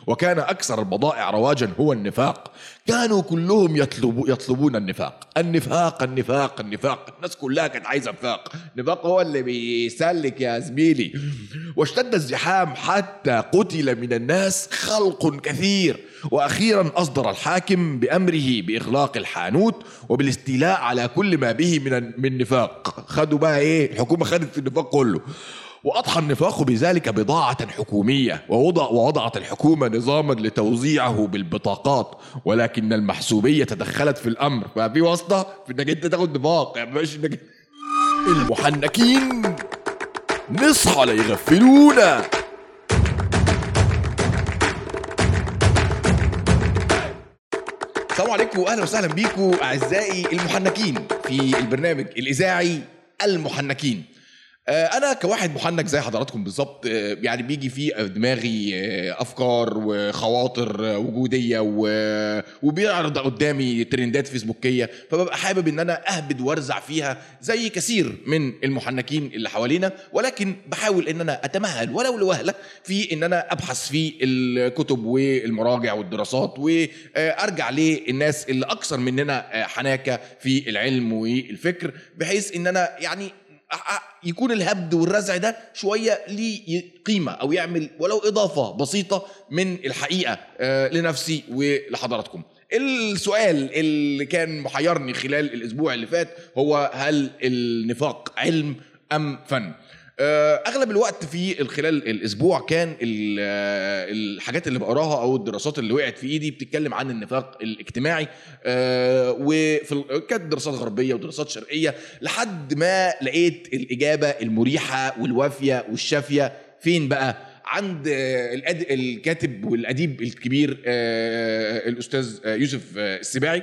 وكان أكثر البضائع رواجا هو النفاق كانوا كلهم يطلبوا يطلبون النفاق النفاق النفاق النفاق الناس كلها كانت عايزة نفاق النفاق هو اللي بيسلك يا زميلي واشتد الزحام حتى قتل من الناس خلق كثير واخيرا اصدر الحاكم بامره باغلاق الحانوت وبالاستيلاء على كل ما به من من نفاق خدوا بقى ايه الحكومه خدت النفاق كله واضحى النفاق بذلك بضاعه حكوميه ووضع ووضعت الحكومه نظاما لتوزيعه بالبطاقات ولكن المحسوبيه تدخلت في الامر ففي واسطه في انك انت تاخد نفاق يعني مش انك المحنكين نصحى ليغفلونا السلام عليكم واهلا وسهلا بيكم اعزائي المحنكين في البرنامج الاذاعي المحنكين آه، انا كواحد محنك زي حضراتكم بالظبط آه، يعني بيجي في دماغي آه، افكار وخواطر آه، وجوديه و- وبيعرض قدامي ترندات فيسبوكيه فببقى حابب ان انا اهبد وارزع فيها زي كثير من المحنكين اللي حوالينا ولكن بحاول ان انا اتمهل ولو لوهله في ان انا ابحث في الكتب والمراجع والدراسات وارجع للناس اللي اكثر مننا آه، حناكه في العلم والفكر بحيث ان انا يعني أ- أ- يكون الهبد والرزع ده شويه ليه قيمه او يعمل ولو اضافه بسيطه من الحقيقه آه، لنفسي ولحضراتكم. السؤال اللي كان محيرني خلال الاسبوع اللي فات هو هل النفاق علم ام فن؟ آه، اغلب الوقت في خلال الاسبوع كان ال- آه، الحاجات اللي بقراها او الدراسات اللي وقعت في ايدي بتتكلم عن النفاق الاجتماعي آه، وفي ال- كانت دراسات غربيه ودراسات شرقيه لحد ما لقيت الاجابه المريحه والوافيه والشافيه فين بقى عند آه، الأد... الكاتب والاديب الكبير آه، الاستاذ آه، يوسف آه، السباعي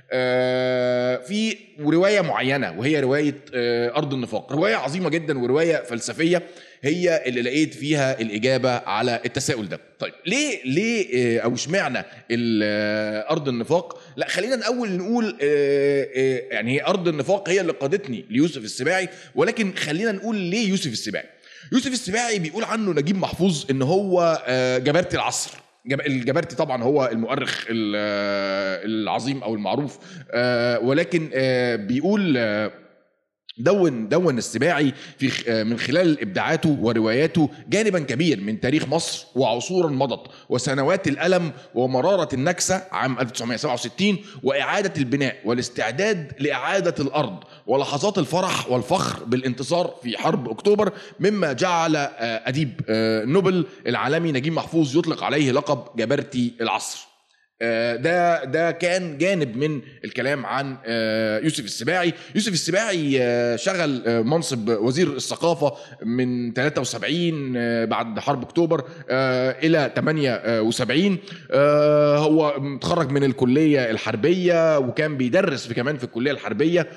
آه، في روايه معينه وهي روايه آه، ارض النفاق روايه عظيمه جدا وروايه فلسفيه هي اللي لقيت فيها الاجابه على التساؤل ده طيب ليه ليه آه، او اشمعنى ال- آه، ارض النفاق لا خلينا الاول نقول آه، آه، يعني هي ارض النفاق هي اللي قادتني ليوسف السباعي ولكن خلينا نقول ليه يوسف السباعي يوسف السباعي بيقول عنه نجيب محفوظ ان هو آه، جبارتي العصر جب- الجبرتي طبعا هو المؤرخ ال- آه، العظيم او المعروف آه، ولكن آه، بيقول آه، دون دون السباعي في خ- آه، من خلال ابداعاته ورواياته جانبا كبير من تاريخ مصر وعصورا مضت وسنوات الالم ومراره النكسه عام 1967 واعاده البناء والاستعداد لاعاده الارض ولحظات الفرح والفخر بالانتصار في حرب اكتوبر مما جعل آه، اديب آه، نوبل العالمي نجيب محفوظ يطلق عليه لقب جبرتي العصر آه، ده ده كان جانب من الكلام عن آه، يوسف السباعي يوسف السباعي آه، شغل آه، منصب وزير الثقافة من 73 آه، بعد حرب اكتوبر آه، الى 78 آه، هو متخرج من الكلية الحربية وكان بيدرس في كمان في الكلية الحربية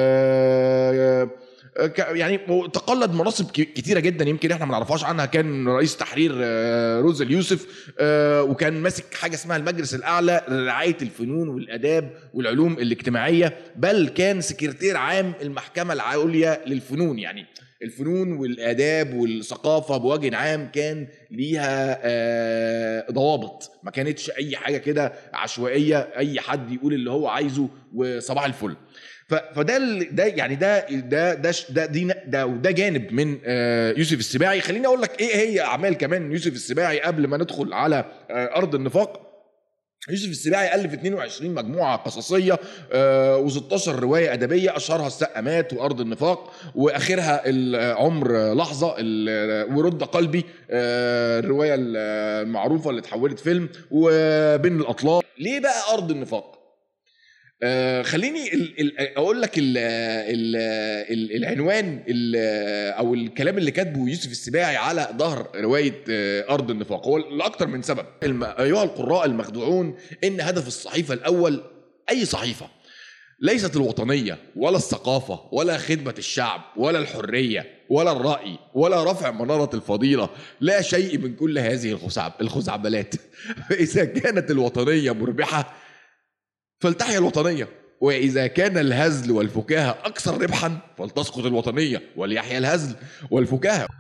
آه، ك- يعني تقلد مناصب ك- كتيره جدا يمكن احنا ما نعرفهاش عنها كان رئيس تحرير آه، روز اليوسف آه، وكان ماسك حاجه اسمها المجلس الاعلى لرعايه الفنون والاداب والعلوم الاجتماعيه بل كان سكرتير عام المحكمه العليا للفنون يعني الفنون والاداب والثقافه بوجه عام كان ليها آه، ضوابط ما كانتش اي حاجه كده عشوائيه اي حد يقول اللي هو عايزه وصباح الفل ف- فده ال- ده يعني ده ده ده ش- ده دي ده وده جانب من آه، يوسف السباعي خليني اقول لك ايه هي اعمال كمان يوسف السباعي قبل ما ندخل على آه، ارض النفاق يوسف السباعي الف 22 مجموعه قصصيه و16 روايه ادبيه اشهرها السقامات وارض النفاق واخرها العمر لحظه ال- ورد قلبي آه، الروايه المعروفه اللي اتحولت فيلم وبين الاطلال ليه بقى ارض النفاق آه خليني ال ال اقول لك ال ال ال العنوان ال او الكلام اللي كاتبه يوسف السباعي على ظهر روايه آه ارض النفاق هو لاكثر من سبب الم- ايها القراء المخدوعون ان هدف الصحيفه الاول اي صحيفه ليست الوطنيه ولا الثقافه ولا خدمه الشعب ولا الحريه ولا الراي ولا رفع مناره الفضيله لا شيء من كل هذه الخزعب الخزعبلات فاذا كانت الوطنيه مربحه فلتحيا الوطنية وإذا كان الهزل والفكاهة أكثر ربحا فلتسقط الوطنية وليحيا الهزل والفكاهة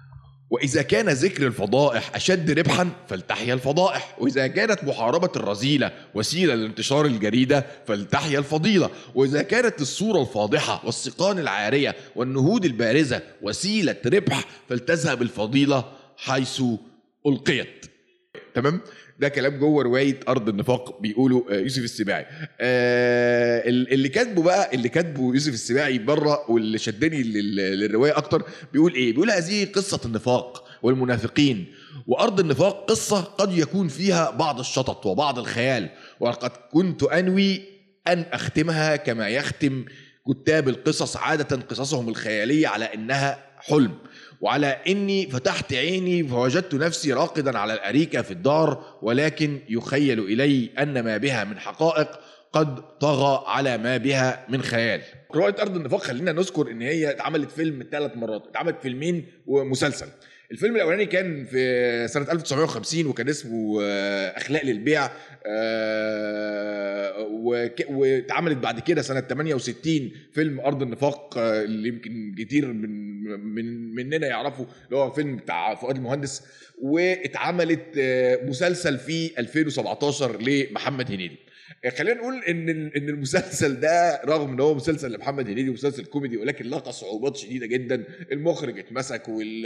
وإذا كان ذكر الفضائح أشد ربحا فلتحيا الفضائح وإذا كانت محاربة الرذيلة وسيلة لانتشار الجريدة فلتحيا الفضيلة وإذا كانت الصورة الفاضحة والسقان العارية والنهود البارزة وسيلة ربح فلتذهب الفضيلة حيث ألقيت تمام ده كلام جوه روايه ارض النفاق بيقولوا آه، يوسف السباعي آه اللي كاتبه بقى اللي كاتبه يوسف السباعي بره واللي شدني للروايه اكتر بيقول ايه بيقول هذه قصه النفاق والمنافقين وارض النفاق قصه قد يكون فيها بعض الشطط وبعض الخيال وقد كنت انوي ان اختمها كما يختم كتاب القصص عاده قصصهم الخياليه على انها حلم وعلى اني فتحت عيني فوجدت نفسي راقدا على الاريكه في الدار ولكن يخيل الي ان ما بها من حقائق قد طغى على ما بها من خيال روايه ارض النفاق خلينا نذكر ان هي اتعملت فيلم ثلاث مرات اتعملت فيلمين ومسلسل الفيلم الاولاني كان في سنه 1950 وكان اسمه آه، اخلاق للبيع آه، واتعملت بعد كده سنه 68 فيلم ارض النفاق آه، اللي يمكن كتير من من مننا يعرفوا اللي هو فيلم بتاع فؤاد المهندس واتعملت مسلسل في 2017 لمحمد هنيدي خلينا نقول ان ان المسلسل ده رغم ان هو مسلسل لمحمد هنيدي مسلسل كوميدي ولكن لقى صعوبات شديده جدا المخرج اتمسك وال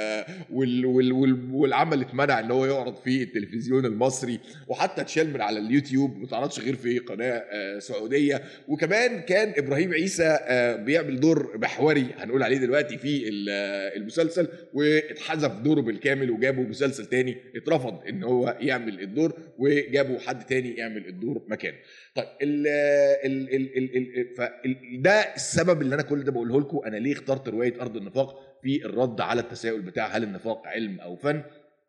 وال وال وال والعمل اتمنع ان هو يعرض في التلفزيون المصري وحتى اتشال من على اليوتيوب ما تعرضش غير في قناه آه، سعوديه وكمان كان ابراهيم عيسى آه، بيعمل دور محوري هنقول عليه دلوقتي في آه، المسلسل واتحذف دوره بالكامل وجابوا مسلسل تاني اترفض ان هو يعمل الدور وجابوا حد تاني يعمل الدور مكانه طيب ال ال ال ال ال ده السبب اللي انا كل ده بقوله لكم انا ليه اخترت روايه ارض النفاق في الرد على التساؤل بتاع هل النفاق علم او فن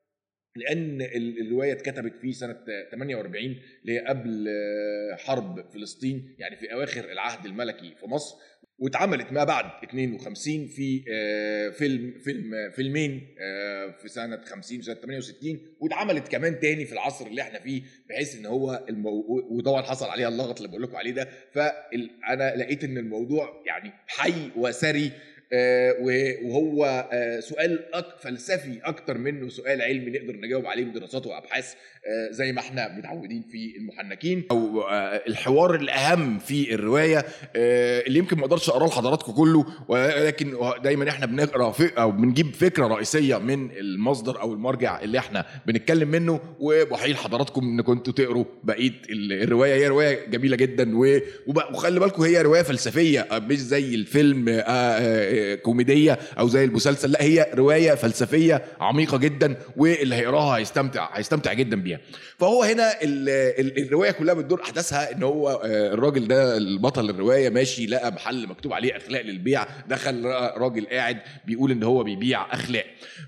لان الروايه اتكتبت في سنه 48 اللي هي قبل حرب فلسطين يعني في اواخر العهد الملكي في مصر واتعملت ما بعد 52 في آه، فيلم فيلم فيلمين آه، في سنه 50 وسنه 68 واتعملت كمان تاني في العصر اللي احنا فيه بحيث ان هو المو... وطبعا حصل عليها اللغط اللي بقول لكم عليه ده فانا لقيت ان الموضوع يعني حي وسري آه، وهو آه، سؤال فلسفي اكتر منه سؤال علمي نقدر نجاوب عليه بدراسات وابحاث آه، زي ما احنا متعودين في المحنكين او الحوار الاهم في الروايه اللي يمكن ما اقدرش اقراه لحضراتكم كله ولكن دايما احنا بنقرا او بنجيب فكره رئيسيه من المصدر او المرجع اللي احنا بنتكلم منه وبحيي حضراتكم ان كنتوا تقروا بقيه الروايه هي روايه جميله جدا وخلي بالكم هي روايه فلسفيه مش زي الفيلم كوميديه او زي المسلسل لا هي روايه فلسفيه عميقه جدا واللي هيقراها هيستمتع هيستمتع جدا بيها فهو هنا الروايه كلها بتدور احداثها ان هو آه، الراجل ده البطل الروايه ماشي لقى محل مكتوب عليه اخلاق للبيع دخل راجل قاعد بيقول ان هو بيبيع اخلاق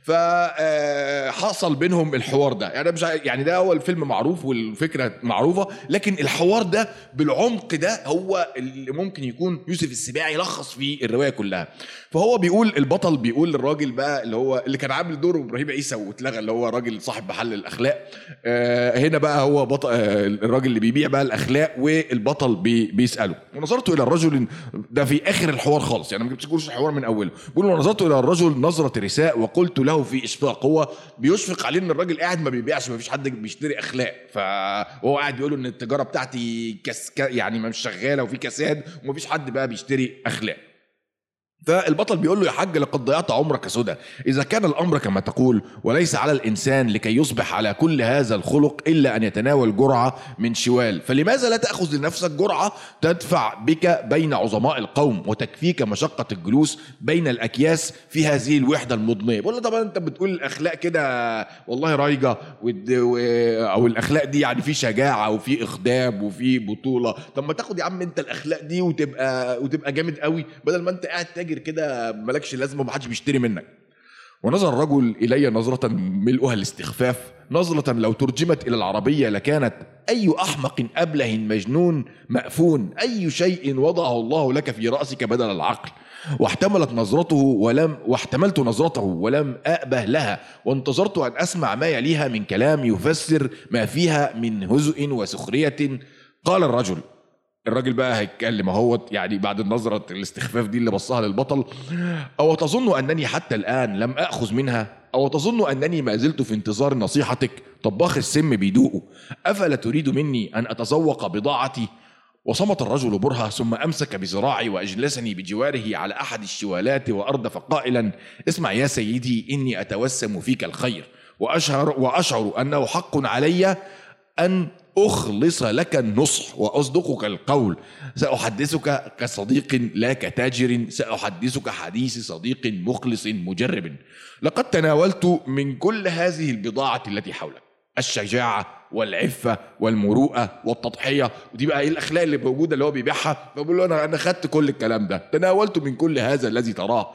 فحصل آه، بينهم الحوار ده يعني مش يعني ده هو الفيلم معروف والفكره معروفه لكن الحوار ده بالعمق ده هو اللي ممكن يكون يوسف السباعي لخص فيه الروايه كلها فهو بيقول البطل بيقول للراجل بقى اللي هو اللي كان عامل دور ابراهيم عيسى واتلغى اللي هو راجل صاحب محل الاخلاق آه هنا بقى هو بطل آه الراجل اللي بيبيع بقى الاخلاق والبطل بي بيساله ونظرت الى الرجل ده في اخر الحوار خالص يعني ما جبتش الحوار من اوله بيقول ونظرت الى الرجل نظره رساء وقلت له في اشفاق هو بيشفق عليه ان الراجل قاعد ما بيبيعش ما فيش حد بيشتري اخلاق فهو قاعد بيقول له ان التجاره بتاعتي كس يعني مش شغاله وفي كساد وما فيش حد بقى بيشتري اخلاق فالبطل بيقول له يا حاج لقد ضيعت عمرك سدى إذا كان الأمر كما تقول وليس على الإنسان لكي يصبح على كل هذا الخلق إلا أن يتناول جرعة من شوال فلماذا لا تأخذ لنفسك جرعة تدفع بك بين عظماء القوم وتكفيك مشقة الجلوس بين الأكياس في هذه الوحدة المضنية بقول له طبعا أنت بتقول الأخلاق كده والله رايجة أو الأخلاق دي يعني في شجاعة وفي إخدام وفي بطولة طب ما تاخد يا عم أنت الأخلاق دي وتبقى وتبقى جامد قوي بدل ما أنت قاعد تاجر تاجر كده مالكش لازمه ومحدش بيشتري منك ونظر الرجل الي نظره ملؤها الاستخفاف نظره لو ترجمت الى العربيه لكانت اي احمق ابله مجنون مافون اي شيء وضعه الله لك في راسك بدل العقل واحتملت نظرته ولم واحتملت نظرته ولم أأبه لها وانتظرت أن أسمع ما يليها من كلام يفسر ما فيها من هزء وسخرية قال الرجل الراجل بقى هيتكلم اهوت يعني بعد النظرة الاستخفاف دي اللي بصها للبطل او تظن انني حتى الان لم اخذ منها أو تظن أنني ما زلت في انتظار نصيحتك طباخ السم بيدوقه أفلا تريد مني أن أتذوق بضاعتي وصمت الرجل برهة ثم أمسك بذراعي وأجلسني بجواره على أحد الشوالات وأردف قائلا اسمع يا سيدي إني أتوسم فيك الخير وأشعر, وأشعر أنه حق علي أن أخلص لك النصح وأصدقك القول سأحدثك كصديق لا كتاجر سأحدثك حديث صديق مخلص مجرب لقد تناولت من كل هذه البضاعة التي حولك الشجاعة والعفة والمروءة والتضحية ودي بقى ايه الأخلاق اللي موجودة اللي هو بيبيعها فبقول له أنا أنا خدت كل الكلام ده تناولت من كل هذا الذي تراه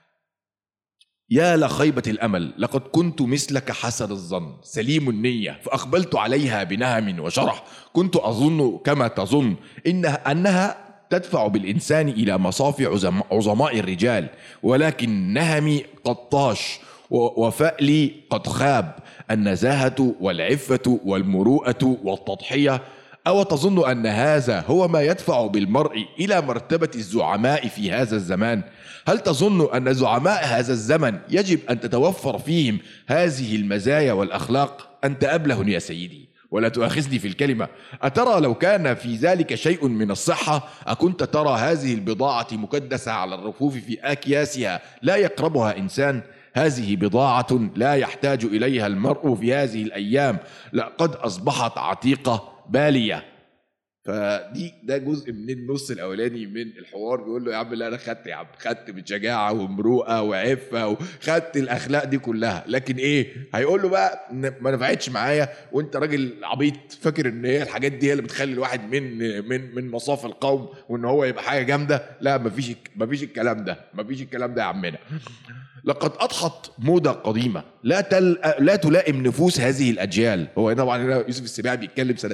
يا لخيبة الأمل لقد كنت مثلك حسن الظن سليم النية فأقبلت عليها بنهم وشرح كنت أظن كما تظن إنها أنها تدفع بالإنسان إلى مصاف عزم- عظماء الرجال ولكن نهمي قد طاش و- وفألي قد خاب النزاهة والعفة والمروءة والتضحية أو تظن أن هذا هو ما يدفع بالمرء إلى مرتبة الزعماء في هذا الزمان؟ هل تظن أن زعماء هذا الزمن يجب أن تتوفر فيهم هذه المزايا والأخلاق؟ أنت أبله يا سيدي ولا تؤاخذني في الكلمة أترى لو كان في ذلك شيء من الصحة أكنت ترى هذه البضاعة مكدسة على الرفوف في أكياسها لا يقربها إنسان هذه بضاعة لا يحتاج إليها المرء في هذه الأيام لقد أصبحت عتيقة بالية فدي ده جزء من النص الاولاني من الحوار بيقول له يا عم لا انا خدت يا عم خدت بشجاعه ومروءه وعفه وخدت الاخلاق دي كلها لكن ايه هيقول له بقى إن ما نفعتش معايا وانت راجل عبيط فاكر ان هي الحاجات دي هي اللي بتخلي الواحد من من من مصاف القوم وان هو يبقى حاجه جامده لا مفيش مفيش الكلام ده مفيش الكلام ده يا عمنا لقد اضحت موضه قديمه لا تل... لا تلائم نفوس هذه الاجيال هو طبعا هنا يوسف السباعي بيتكلم سنه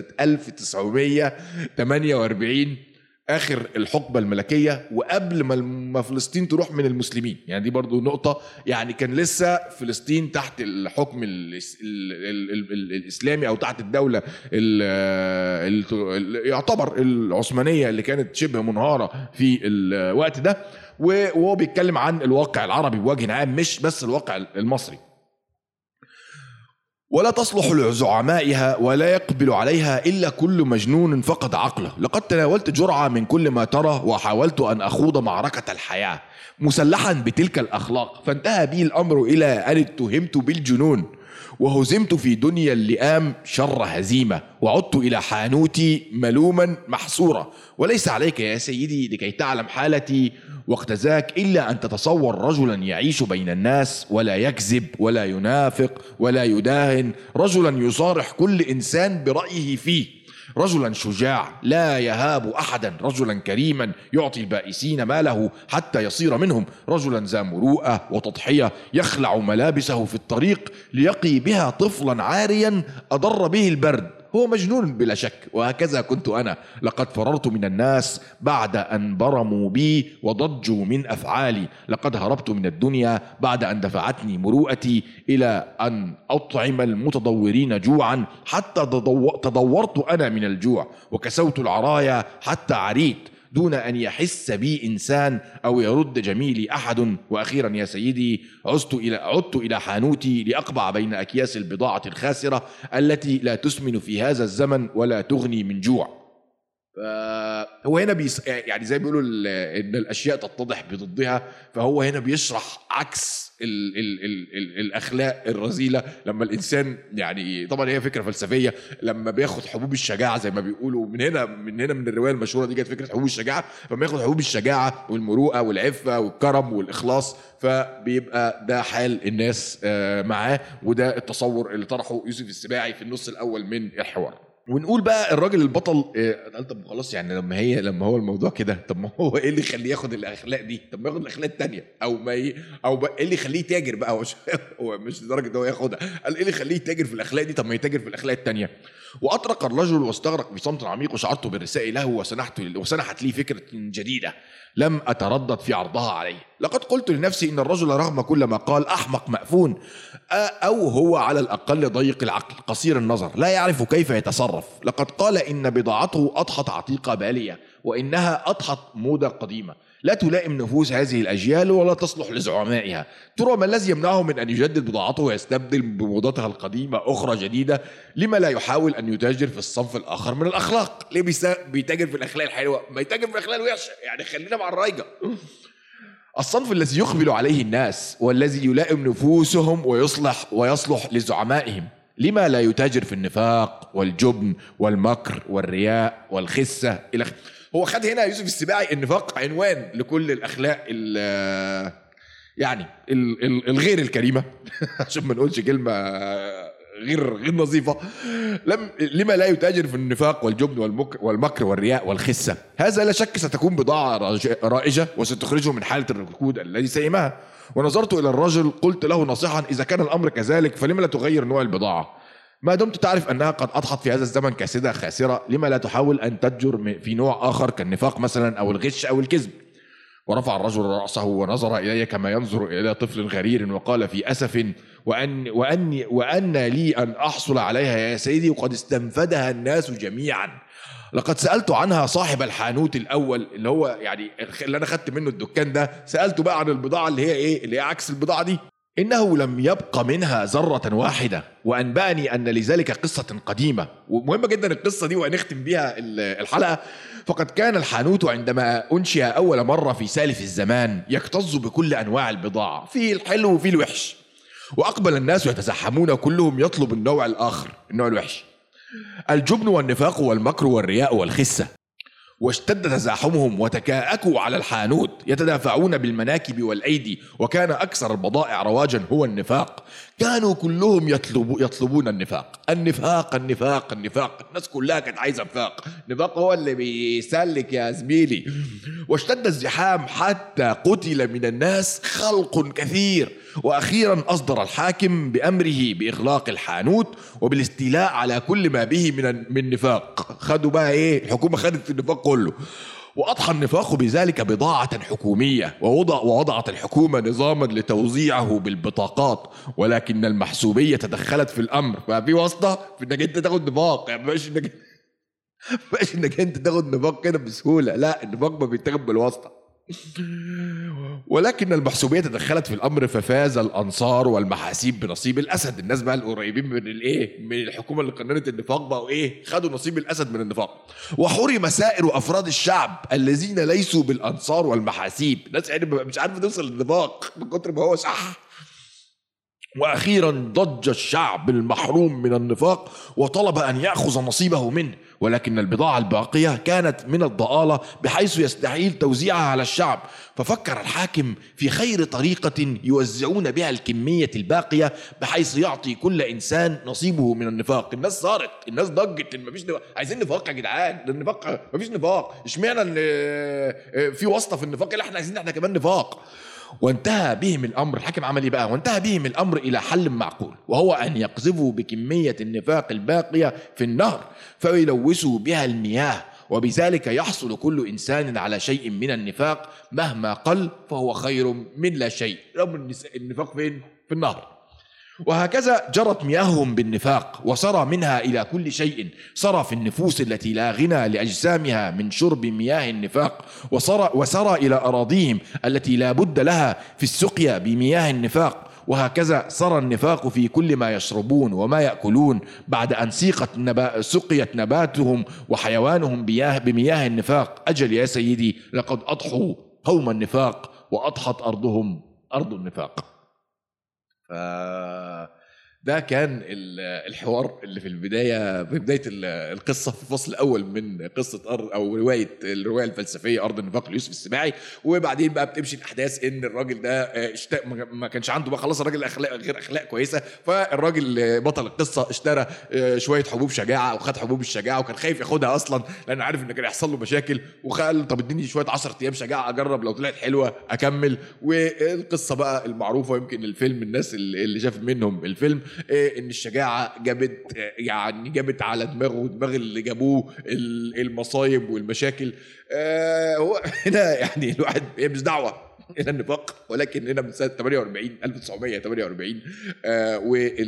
1948 اخر الحقبه الملكيه وقبل ما ما فلسطين تروح من المسلمين يعني دي برضو نقطه يعني كان لسه فلسطين تحت الحكم الاس... ال... ال... ال... ال... الاسلامي او تحت الدوله ال... ال... ال... يعتبر العثمانيه اللي كانت شبه منهاره في الوقت ده وهو بيتكلم عن الواقع العربي بوجه عام مش بس الواقع المصري ولا تصلح لزعمائها ولا يقبل عليها إلا كل مجنون فقد عقله لقد تناولت جرعة من كل ما ترى وحاولت أن أخوض معركة الحياة مسلحا بتلك الأخلاق فانتهى بي الأمر إلى أن اتهمت بالجنون وهزمت في دنيا اللئام شر هزيمة وعدت إلى حانوتي ملوما محصورا وليس عليك يا سيدي لكي تعلم حالتي وقت ذاك إلا أن تتصور رجلا يعيش بين الناس ولا يكذب ولا ينافق ولا يداهن رجلا يصارح كل إنسان برأيه فيه رجلا شجاع لا يهاب احدا رجلا كريما يعطي البائسين ماله حتى يصير منهم رجلا ذا مروءه وتضحيه يخلع ملابسه في الطريق ليقي بها طفلا عاريا اضر به البرد هو مجنون بلا شك وهكذا كنت انا لقد فررت من الناس بعد ان برموا بي وضجوا من افعالي لقد هربت من الدنيا بعد ان دفعتني مروءتي الى ان اطعم المتضورين جوعا حتى تضو- تضورت انا من الجوع وكسوت العرايا حتى عريت دون ان يحس بي انسان او يرد جميلي احد واخيرا يا سيدي عزت الى عدت الى حانوتي لاقبع بين اكياس البضاعه الخاسره التي لا تسمن في هذا الزمن ولا تغني من جوع هو هنا بيس يعني زي ما بيقولوا ال- ان الاشياء تتضح بضدها فهو هنا بيشرح عكس ال ال ال ال الاخلاق الرذيله لما الانسان يعني طبعا هي فكره فلسفيه لما بياخد حبوب الشجاعه زي ما بيقولوا من هنا من هنا من الروايه المشهوره دي جت فكره حبوب الشجاعه فما ياخد حبوب الشجاعه والمروءه والعفه والكرم والاخلاص فبيبقى ده حال الناس آه، معاه وده التصور اللي طرحه يوسف السباعي في النص الاول من الحوار ونقول بقى الراجل البطل آه، قال طب خلاص يعني لما هي لما هو الموضوع كده طب ما هو ايه اللي يخليه ياخد الاخلاق دي طب ما ياخد الاخلاق التانية او ما ي... او بقى ايه اللي يخليه يتاجر بقى هو مش- هو مش لدرجه ان هو ياخدها قال ايه اللي يخليه يتاجر في الاخلاق دي طب ما يتاجر في الاخلاق التانية واطرق الرجل واستغرق بصمت عميق وشعرت بالرساء له وسنحت وسنحت لي فكره جديده لم اتردد في عرضها عليه لقد قلت لنفسي ان الرجل رغم كل ما قال احمق مأفون آ- او هو على الاقل ضيق العقل قصير النظر لا يعرف كيف يتصرف لقد قال ان بضاعته اضحت عتيقه باليه وانها اضحت موضه قديمه لا تلائم نفوس هذه الأجيال ولا تصلح لزعمائها ترى ما الذي يمنعه من أن يجدد بضاعته ويستبدل بموضتها القديمة أخرى جديدة لما لا يحاول أن يتاجر في الصنف الآخر من الأخلاق ليه بيتاجر في الأخلاق الحلوة ما يتاجر في الأخلاق الوحشة يعني خلينا مع الرايجة الصنف الذي يقبل عليه الناس والذي يلائم نفوسهم ويصلح ويصلح لزعمائهم لما لا يتاجر في النفاق والجبن والمكر والرياء والخسة إلى هو خد هنا يوسف السباعي النفاق عنوان لكل الأخلاق يعني الغير الكريمة عشان ما نقولش كلمة غير غير نظيفه لم لما لا يتاجر في النفاق والجبن والمكر, والمكر والرياء والخسه هذا لا شك ستكون بضاعه رائجه وستخرجه من حاله الركود الذي سيمها ونظرت الى الرجل قلت له نصيحا اذا كان الامر كذلك فلما لا تغير نوع البضاعه ما دمت تعرف انها قد اضحت في هذا الزمن كاسده خاسره لما لا تحاول ان تتجر في نوع اخر كالنفاق مثلا او الغش او الكذب ورفع الرجل رأسه ونظر إلي كما ينظر إلى طفل غرير وقال في أسف وأن, وأن, وأن لي أن أحصل عليها يا سيدي وقد استنفدها الناس جميعا لقد سألت عنها صاحب الحانوت الأول اللي هو يعني اللي أنا خدت منه الدكان ده سألته بقى عن البضاعة اللي هي إيه اللي هي عكس البضاعة دي إنه لم يبق منها ذرة واحدة وأنبأني أن لذلك قصة قديمة ومهمة جدا القصة دي وهنختم بيها الحلقة فقد كان الحانوت عندما أنشئ أول مرة في سالف الزمان يكتظ بكل أنواع البضاعة في الحلو وفي الوحش وأقبل الناس يتزحمون كلهم يطلب النوع الآخر النوع الوحش الجبن والنفاق والمكر والرياء والخسة واشتد تزاحمهم وتكاءكوا على الحانوت يتدافعون بالمناكب والايدي وكان اكثر البضائع رواجا هو النفاق كانوا كلهم يطلبوا يطلبون النفاق النفاق النفاق النفاق الناس كلها كانت عايزه نفاق النفاق هو اللي بيسلك يا زميلي واشتد الزحام حتى قتل من الناس خلق كثير واخيرا اصدر الحاكم بامره باغلاق الحانوت وبالاستيلاء على كل ما به من من نفاق خدوا بقى ايه الحكومه خدت النفاق كله واضحى النفاق بذلك بضاعه حكوميه ووضع ووضعت الحكومه نظاما لتوزيعه بالبطاقات ولكن المحسوبيه تدخلت في الامر ففي واسطه في انك انت تاخد نفاق يعني مش انك مش انك انت تاخد نفاق كده بسهوله لا النفاق ما بيتاخد بالواسطه ولكن المحسوبيه تدخلت في الامر ففاز الانصار والمحاسيب بنصيب الاسد الناس بقى القريبين من الايه من الحكومه اللي قننت النفاق بقوا ايه خدوا نصيب الاسد من النفاق وحرم سائر افراد الشعب الذين ليسوا بالانصار والمحاسيب الناس يعني مش عارفه توصل للنفاق من كتر ما هو صح واخيرا ضج الشعب المحروم من النفاق وطلب ان ياخذ نصيبه منه ولكن البضاعه الباقيه كانت من الضآلة بحيث يستحيل توزيعها على الشعب ففكر الحاكم في خير طريقه يوزعون بها الكميه الباقيه بحيث يعطي كل انسان نصيبه من النفاق الناس صارت الناس ضجت ان مفيش نفاق عايزين نفاق يا جدعان ده النفاق مفيش نفاق اشمعنى ان في واسطه في النفاق اللي احنا عايزين احنا كمان نفاق وانتهى بهم الامر الحاكم عمل ايه بقى وانتهى بهم الامر الى حل معقول وهو ان يقذفوا بكميه النفاق الباقيه في النهر فيلوثوا بها المياه وبذلك يحصل كل انسان على شيء من النفاق مهما قل فهو خير من لا شيء رغم النفاق فين في النهر وهكذا جرت مياههم بالنفاق وسرى منها الى كل شيء سرى في النفوس التي لا غنى لاجسامها من شرب مياه النفاق وسرى وسرى الى اراضيهم التي لا بد لها في السقيا بمياه النفاق وهكذا سرى النفاق في كل ما يشربون وما ياكلون بعد ان سيقت نبا سقيت نباتهم وحيوانهم بياه بمياه النفاق اجل يا سيدي لقد اضحوا قوم النفاق واضحت ارضهم ارض النفاق ف ده كان الحوار اللي في البدايه في بدايه القصه في الفصل الاول من قصه أرض او روايه الروايه الفلسفيه ارض النفاق ليوسف السباعي وبعدين بقى بتمشي الاحداث ان الراجل ده اشتاق ما كانش عنده بقى خلاص الراجل اخلاق غير اخلاق كويسه فالراجل بطل القصه اشترى شويه حبوب شجاعه وخد حبوب الشجاعه وكان خايف ياخدها اصلا لانه عارف ان كان هيحصل له مشاكل وقال طب اديني شويه 10 ايام شجاعه اجرب لو طلعت حلوه اكمل والقصه بقى المعروفه يمكن الفيلم الناس اللي شافت منهم الفيلم إيه ان الشجاعه جابت يعني جابت على دماغه ودماغ اللي جابوه المصايب والمشاكل آه هو هنا يعني الواحد هي مش دعوه الى النفاق ولكن هنا من سنه 48 1948 آه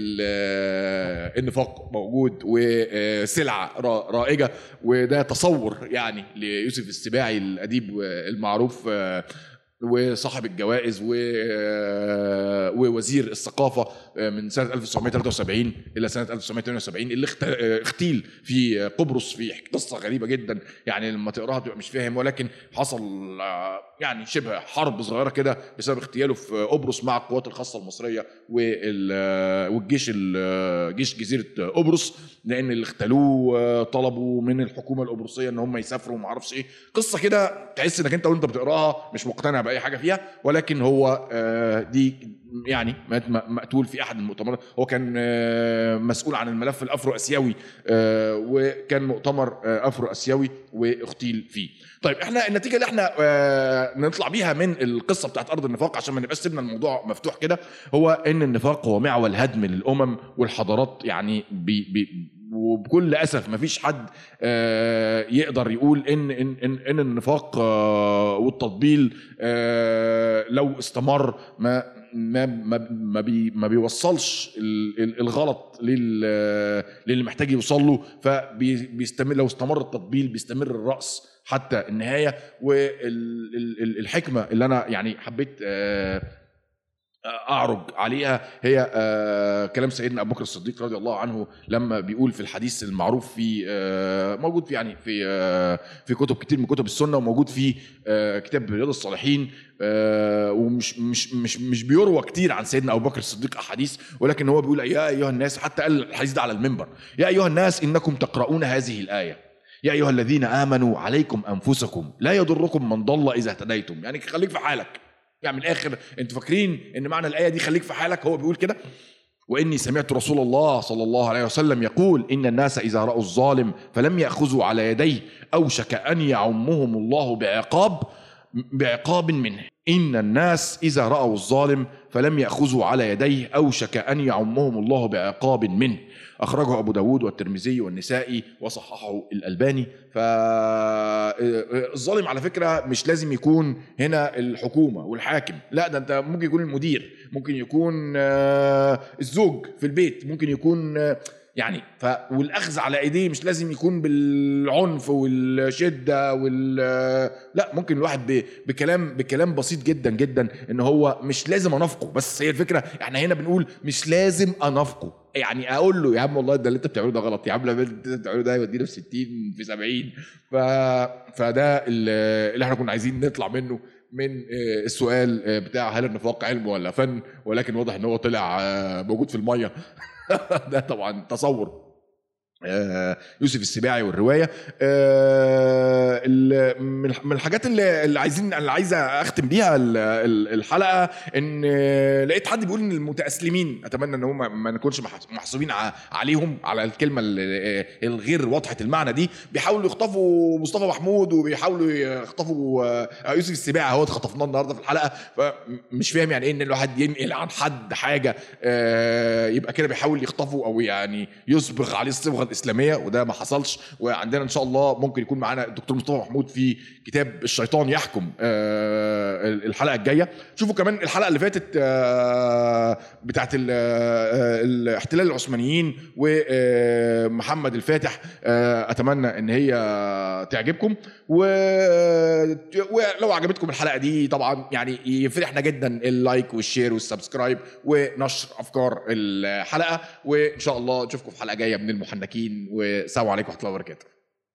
والنفاق موجود وسلعه را- رائجه وده تصور يعني ليوسف السباعي الاديب المعروف آه وصاحب الجوائز و... آه، ووزير الثقافه آه، من سنه 1973 الى سنه 1978 اللي اخت... آه، اغتيل في قبرص في قصه غريبه جدا يعني لما تقراها تبقى مش فاهم ولكن حصل آه، يعني شبه حرب صغيره كده بسبب اغتياله في قبرص مع القوات الخاصه المصريه وال... آه، والجيش ال... آه، جيش جزيره قبرص لان اللي اغتالوه آه، طلبوا من الحكومه القبرصيه ان هم يسافروا وما اعرفش ايه قصه كده تحس انك انت وانت بتقراها مش مقتنع باي حاجه فيها ولكن هو آه، دي يعني مات م- مقتول في احد المؤتمرات هو كان آه، مسؤول عن الملف الافرو اسيوي آه، وكان مؤتمر آه، افرو اسيوي واغتيل فيه طيب احنا النتيجه اللي احنا آه، نطلع بيها من القصه بتاعت ارض النفاق عشان ما نبقاش سيبنا الموضوع مفتوح كده هو ان النفاق هو معول هدم للامم والحضارات يعني بي بي وبكل اسف مفيش حد آه، يقدر يقول ان ان ان, إن النفاق آه، والتطبيل آه، لو استمر ما ما ما ما, بي ما بيوصلش ال- ال- الغلط لل للي محتاج يوصل له فبيستمر لو استمر التطبيل بيستمر الرأس حتى النهايه والحكمه اللي انا يعني حبيت آه، اعرج عليها هي آه، كلام سيدنا ابو بكر الصديق رضي الله عنه لما بيقول في الحديث المعروف في آه، موجود في يعني في آه، في كتب كتير من كتب السنه وموجود في آه، كتاب رياض الصالحين آه، ومش مش مش مش بيروى كتير عن سيدنا ابو بكر الصديق احاديث ولكن هو بيقول يا ايها الناس حتى قال الحديث ده على المنبر يا ايها الناس انكم تقرؤون هذه الايه يا ايها الذين امنوا عليكم انفسكم لا يضركم من ضل اذا اهتديتم يعني خليك في حالك يعني من الاخر انتوا فاكرين ان معنى الايه دي خليك في حالك هو بيقول كده واني سمعت رسول الله صلى الله عليه وسلم يقول ان الناس اذا راوا الظالم فلم ياخذوا على يديه اوشك ان يعمهم الله بعقاب بعقاب منه ان الناس اذا راوا الظالم فلم ياخذوا على يديه اوشك ان يعمهم الله بعقاب منه اخرجه ابو داود والترمذي والنسائي وصححه الالباني فالظالم على فكره مش لازم يكون هنا الحكومه والحاكم لا ده انت ممكن يكون المدير ممكن يكون آه، الزوج في البيت ممكن يكون آه، يعني ف والاخذ على ايديه مش لازم يكون بالعنف والشده وال لا ممكن الواحد ب... بكلام بكلام بسيط جدا جدا ان هو مش لازم انافقه بس هي الفكره احنا هنا بنقول مش لازم انافقه يعني اقول له يا عم والله ده اللي انت بتعمله ده غلط يا عم لا اللي انت بتعمله ده يودينا في 60 في 70 ف... فده اللي اللي احنا كنا عايزين نطلع منه من آه، السؤال آه، بتاع هل النفاق علم ولا فن ولكن واضح ان هو طلع آه، موجود في الميه ده طبعا تصور آه، يوسف السباعي والروايه آه، ال- من من الحاجات اللي اللي عايزين اللي عايز اختم بيها ال- ال- الحلقه ان آه، لقيت حد بيقول ان المتاسلمين اتمنى ان هم ما نكونش محس- محسوبين ع- عليهم على الكلمه ال- آه، الغير واضحه المعنى دي بيحاولوا يخطفوا مصطفى محمود وبيحاولوا يخطفوا آه، يوسف السباعي اهو خطفناه النهارده في الحلقه فمش فاهم يعني ايه ان الواحد ينقل عن حد حاجه آه، يبقى كده بيحاول يخطفه او يعني يصبغ عليه الصبغه الاسلاميه وده ما حصلش وعندنا ان شاء الله ممكن يكون معانا الدكتور مصطفى محمود في كتاب الشيطان يحكم آه، الحلقه الجايه شوفوا كمان الحلقه اللي فاتت آه، بتاعت ال- آه، الاحتلال العثمانيين ومحمد الفاتح آه، اتمنى ان هي تعجبكم و- ولو عجبتكم الحلقه دي طبعا يعني يفرحنا جدا اللايك والشير والسبسكرايب ونشر افكار الحلقه وان شاء الله نشوفكم في حلقه جايه من المحنكين والسلام عليكم ورحمه الله وبركاته